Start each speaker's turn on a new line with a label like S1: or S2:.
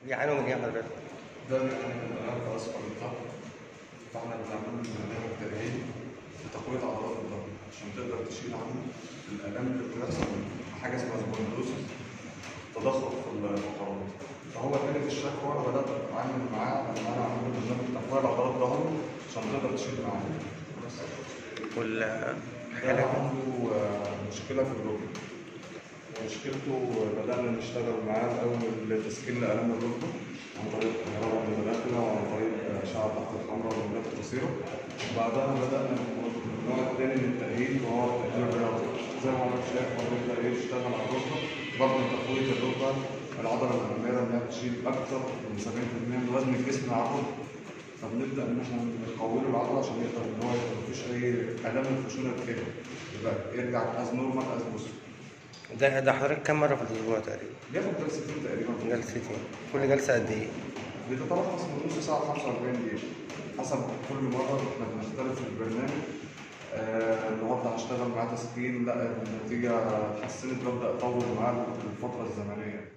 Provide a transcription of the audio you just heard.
S1: بيعانوا من ايه حضرتك؟
S2: ده بيكون الآلام في أسفل الظهر فاحنا بنعمل برنامج تأهيلي لتقوية عضلات الظهر عشان تقدر تشيل عنه الآلام اللي بتحصل من حاجة اسمها سبوندلوسيس تضخم في الفقرات فهو كانت الشكوى أنا بدأت أتعامل معاه إن أنا أعمل برنامج تقوية لعضلات ظهره عشان تقدر تشيل معاه بس كان
S1: والحالة
S2: عنده آه، مشكلة في الركبة مشكلته بدأنا نشتغل معاه الأول تسكين لآلام الركبة عن طريق كهرباء متداخلة وعن طريق أشعة تحت الحمراء والموجات القصيرة وبعدها بدأنا النوع الثاني من التأهيل وهو التأهيل الرياضي زي ما حضرتك شايف هو بيبدأ إيه يشتغل على الركبة برضه تقوية الركبة العضلة الأمامية إنها بتشيل أكثر من 70% من وزن الجسم على الركبة فبنبدأ إن إحنا نقوي له العضلة عشان يقدر إن هو يبقى مفيش أي آلام الخشونة كده يبقى يرجع از نورمال از بوسيبل
S1: ده ده حضرتك كم مرة في الأسبوع تقريبا؟
S2: بياخد جلستين تقريبا
S1: جلستين كل جلسة قد ايه؟
S2: بتتلخص من نص ساعة ل 45 دقيقة حسب كل مرة احنا بنختلف في البرنامج آه، النهارده هشتغل معاه تسكين لا النتيجة اتحسنت ببدأ أطول معاه الفترة الزمنية